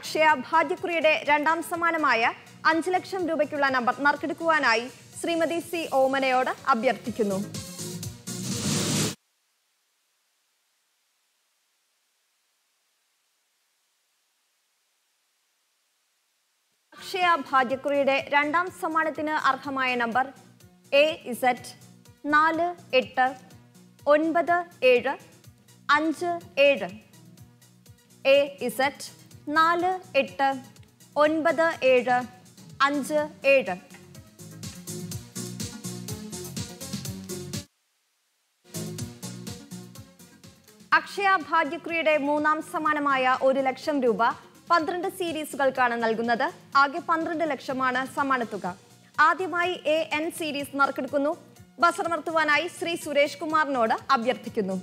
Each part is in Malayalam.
അക്ഷയ ഭാഗ്യക്കുറിയുടെ രണ്ടാം സമ്മാനമായ അഞ്ച് ലക്ഷം രൂപയ്ക്കുള്ള നമ്പർ നറുക്കെടുക്കുവാനായി ശ്രീമതി സി ഓമനയോട് അഭ്യർത്ഥിക്കുന്നു അക്ഷയ ഭാഗ്യക്കുറിയുടെ രണ്ടാം സമ്മാനത്തിന് അർഹമായ നമ്പർ എ ഇസറ്റ് നാല് എട്ട് ഒൻപത് ഏഴ് അഞ്ച് ഏഴ് എ ഇസറ്റ് നാല് എട്ട് ഒൻപത് ഏഴ് അഞ്ച് ഏഴ് അക്ഷയ ഭാഗ്യക്കുറിയുടെ മൂന്നാം സമ്മാനമായ ഒരു ലക്ഷം രൂപ പന്ത്രണ്ട് സീരീസുകൾക്കാണ് നൽകുന്നത് ആകെ പന്ത്രണ്ട് ലക്ഷമാണ് സമ്മാനത്തുക ആദ്യമായി എ എൻ സീരീസ് നറുക്കെടുക്കുന്നു ബസർമർത്തുവാനായി ശ്രീ സുരേഷ് കുമാറിനോട് അഭ്യർത്ഥിക്കുന്നു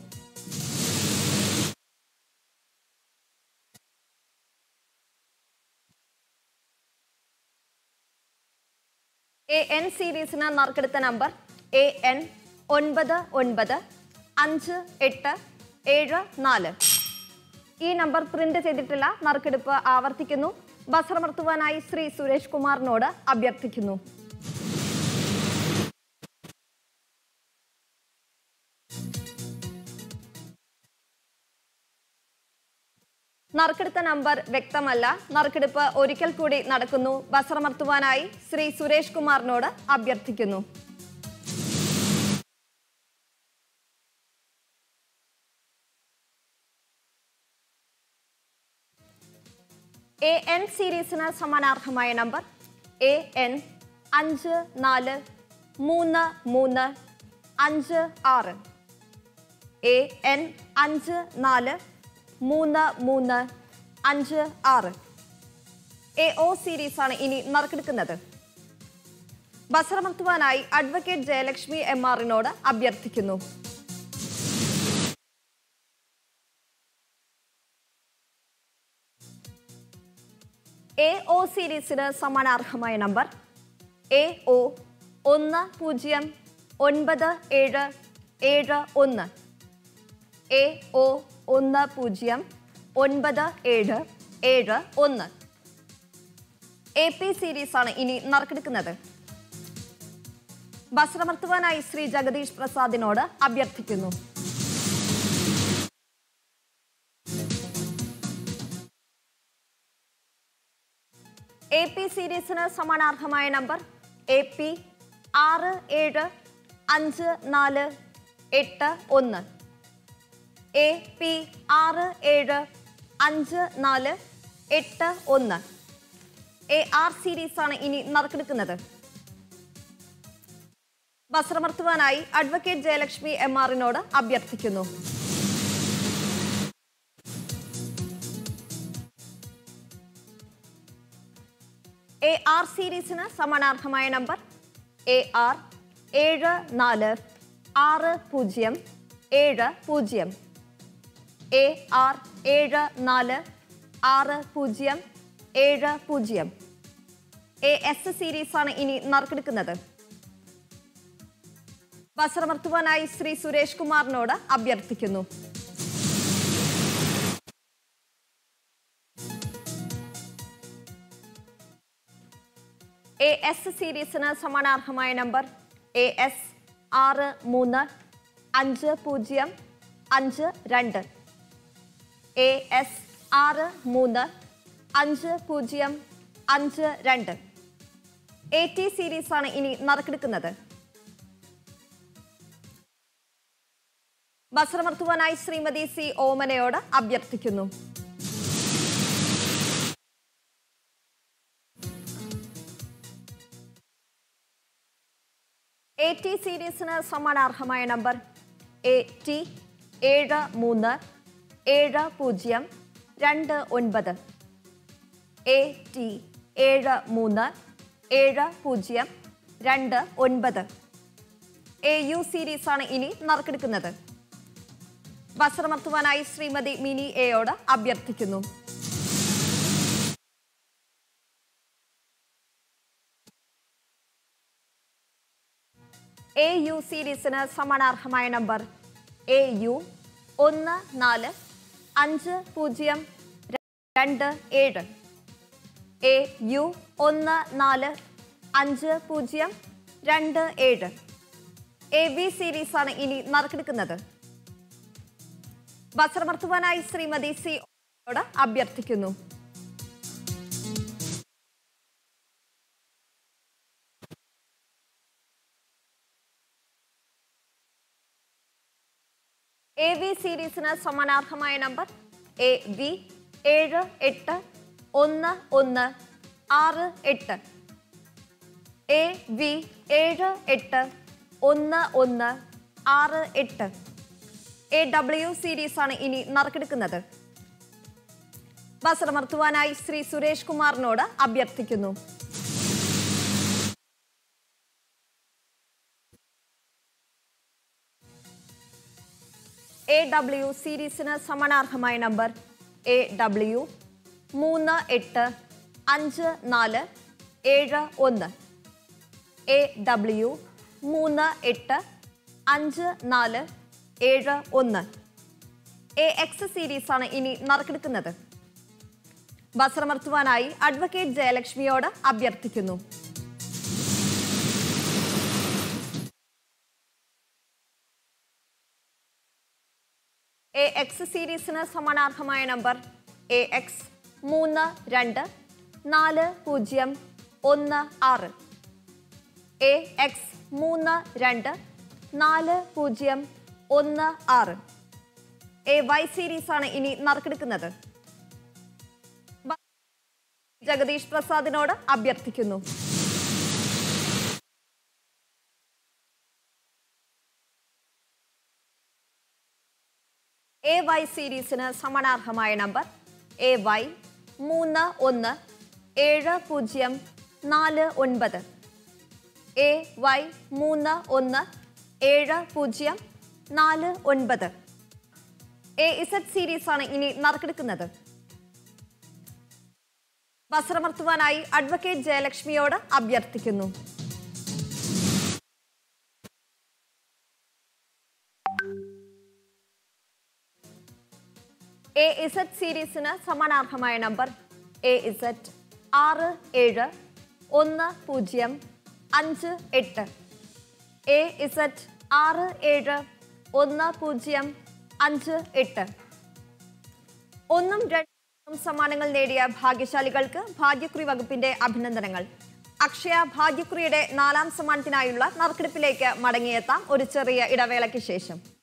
എ എൻ സീരീസിന് നറുക്കെടുത്ത നമ്പർ എ എൻ ഒൻപത് ഒൻപത് അഞ്ച് എട്ട് ഏഴ് നാല് ഈ നമ്പർ പ്രിന്റ് ചെയ്തിട്ടില്ല നറുക്കെടുപ്പ് ആവർത്തിക്കുന്നു ബസറമർത്തുവാനായി ശ്രീ സുരേഷ് കുമാറിനോട് അഭ്യർത്ഥിക്കുന്നു നറുക്കെടുത്ത നമ്പർ വ്യക്തമല്ല നറുക്കെടുപ്പ് ഒരിക്കൽ കൂടി നടക്കുന്നു ബസറമർത്തുവാനായി ശ്രീ സുരേഷ് കുമാറിനോട് അഭ്യർത്ഥിക്കുന്നു എ എൻ സീരീസിന് സമാനാർഹമായ നമ്പർ എ എൻ അഞ്ച് നാല് മൂന്ന് മൂന്ന് അഞ്ച് ആറ് എ എൻ അഞ്ച് നാല് മൂന്ന് മൂന്ന് അഞ്ച് ആറ് എ ഒ സീരീസാണ് ഇനി നറുക്കെടുക്കുന്നത് ബസറമർത്തുവാനായി അഡ്വക്കേറ്റ് ജയലക്ഷ്മി എം ആറിനോട് അഭ്യർത്ഥിക്കുന്നു എ ഒ സീരീസിന് സമാനാർഹമായ നമ്പർ എ ഒ ഒന്ന് പൂജ്യം ഒൻപത് ഏഴ് ഏഴ് ഒന്ന് എ ഒ ഒന്ന് പൂജ്യം ഒൻപത് ഏഴ് ഏഴ് ഒന്ന് എ പി സീരീസാണ് ഇനി നറുക്കെടുക്കുന്നത് ബസ്രമർത്തുവാനായി ശ്രീ ജഗദീഷ് പ്രസാദിനോട് അഭ്യർത്ഥിക്കുന്നു എ പി സീരീസിന് സമാനാർഹമായ നമ്പർ എ പി ആറ് ഏഴ് അഞ്ച് നാല് എട്ട് ഒന്ന് എ പി ആറ് ഏഴ് അഞ്ച് നാല് എട്ട് ഒന്ന് എ ആർ സീരീസാണ് ഇനി നറുക്കെടുക്കുന്നത് ബസ്രമർത്തുവാനായി അഡ്വക്കേറ്റ് ജയലക്ഷ്മി എം ആറിനോട് അഭ്യർത്ഥിക്കുന്നു എ ആർ സീരീസിന് സമാനാർഹമായ നമ്പർ എ ആർ ഏഴ് നാല് ആറ് പൂജ്യം ഏഴ് പൂജ്യം എ ആർ ഏഴ് നാല് ആറ് പൂജ്യം ഏഴ് പൂജ്യം എ എസ് സീരീസാണ് ഇനി നറുക്കെടുക്കുന്നത് ബസറമർത്തുവാനായി ശ്രീ സുരേഷ് കുമാറിനോട് അഭ്യർത്ഥിക്കുന്നു എ എസ് സീരീസിന് സമാനാർഹമായ നമ്പർ എ എസ് ആറ് മൂന്ന് അഞ്ച് പൂജ്യം അഞ്ച് രണ്ട് എ എസ് ആറ് മൂന്ന് അഞ്ച് പൂജ്യം അഞ്ച് രണ്ട് എ ടി സീരീസാണ് ഇനി നറുക്കെടുക്കുന്നത് ബസ്രമർത്തുവാനായി ശ്രീമതി സി ഓമനയോട് അഭ്യർത്ഥിക്കുന്നു എ ടി സീരീസിന് സമ്മാനാർഹമായ നമ്പർ എ ടി ഏഴ് മൂന്ന് ഏഴ് പൂജ്യം രണ്ട് ഒൻപത് എ ടി ഏഴ് മൂന്ന് ഏഴ് പൂജ്യം രണ്ട് ഒൻപത് എ യു സീരീസാണ് ഇനി നറുക്കെടുക്കുന്നത് വസ്ത്രമർത്തുവാനായി ശ്രീമതി മിനി എയോട് അഭ്യർത്ഥിക്കുന്നു എ യു സീരീസിന് സമാനാർഹമായ നമ്പർ എ യു ഒന്ന് നാല് അഞ്ച് പൂജ്യം രണ്ട് ഏഴ് എ യു ഒന്ന് നാല് അഞ്ച് പൂജ്യം രണ്ട് ഏഴ് എ ബി സീരീസ് ആണ് ഇനി നറുക്കെടുക്കുന്നത് വസ്ത്രമർത്തുവാനായി ശ്രീമതി സി ോട് അഭ്യർത്ഥിക്കുന്നു എ വി സീരീസിന് സമാനാർഹമായ നമ്പർ എ വി ഏഴ് എട്ട് ഒന്ന് ഒന്ന് ആറ് എട്ട് എ വി ഏഴ് എട്ട് ഒന്ന് ഒന്ന് ആറ് എട്ട് എ ഡബ്ല്യു സീരീസ് ആണ് ഇനി നറുക്കെടുക്കുന്നത് വസ്ത്രമർത്തുവാനായി ശ്രീ സുരേഷ് കുമാറിനോട് അഭ്യർത്ഥിക്കുന്നു എ ഡബ്ല്യു സീരീസിന് സമാനാർഹമായ നമ്പർ എ ഡബ്ല്യു മൂന്ന് എട്ട് അഞ്ച് നാല് ഏഴ് ഒന്ന് എ ഡബ്ല്യു മൂന്ന് എട്ട് അഞ്ച് നാല് ഏഴ് ഒന്ന് എ എക്സ് സീരീസ് ആണ് ഇനി നറുക്കെടുക്കുന്നത് വസ്ത്രമർത്തുവാനായി അഡ്വക്കേറ്റ് ജയലക്ഷ്മിയോട് അഭ്യർത്ഥിക്കുന്നു എ എക്സ് സീരീസിന് സമാനാർഹമായ നമ്പർ എ എക്സ് മൂന്ന് രണ്ട് നാല് പൂജ്യം ഒന്ന് ആറ് എ എക്സ് മൂന്ന് രണ്ട് നാല് പൂജ്യം ഒന്ന് ആറ് എ വൈ സീരീസ് ആണ് ഇനി നറുക്കെടുക്കുന്നത് ബ- ജഗദീഷ് പ്രസാദിനോട് അഭ്യർത്ഥിക്കുന്നു എ വൈ സീരീസിന് സമാനാർഹമായ നമ്പർ എ വൈ മൂന്ന് ഒന്ന് ഏഴ് പൂജ്യം നാല് ഒൻപത് എ വൈ മൂന്ന് ഒന്ന് ഏഴ് പൂജ്യം നാല് ഒൻപത് എ ഇസഡ് സീരീസ് ആണ് ഇനി നറുക്കെടുക്കുന്നത് വസ്ത്രമർത്തുവാനായി അഡ്വക്കേറ്റ് ജയലക്ഷ്മിയോട് അഭ്യർത്ഥിക്കുന്നു എ ഇസഡ് സീരീസിന് സമാനാർഹമായ നമ്പർ എ ഇസഡ് ആറ് ഏഴ് ഒന്ന് പൂജ്യം അഞ്ച് എട്ട് എ ഇസഡ് ആറ് ഏഴ് ഒന്ന് പൂജ്യം അഞ്ച് എട്ട് ഒന്നും രണ്ടും സമ്മാനങ്ങൾ നേടിയ ഭാഗ്യശാലികൾക്ക് ഭാഗ്യക്കുറി വകുപ്പിന്റെ അഭിനന്ദനങ്ങൾ അക്ഷയ ഭാഗ്യക്കുറിയുടെ നാലാം സമ്മാനത്തിനായുള്ള നറുക്കെടുപ്പിലേക്ക് മടങ്ങിയെത്താം ഒരു ചെറിയ ഇടവേളയ്ക്ക് ശേഷം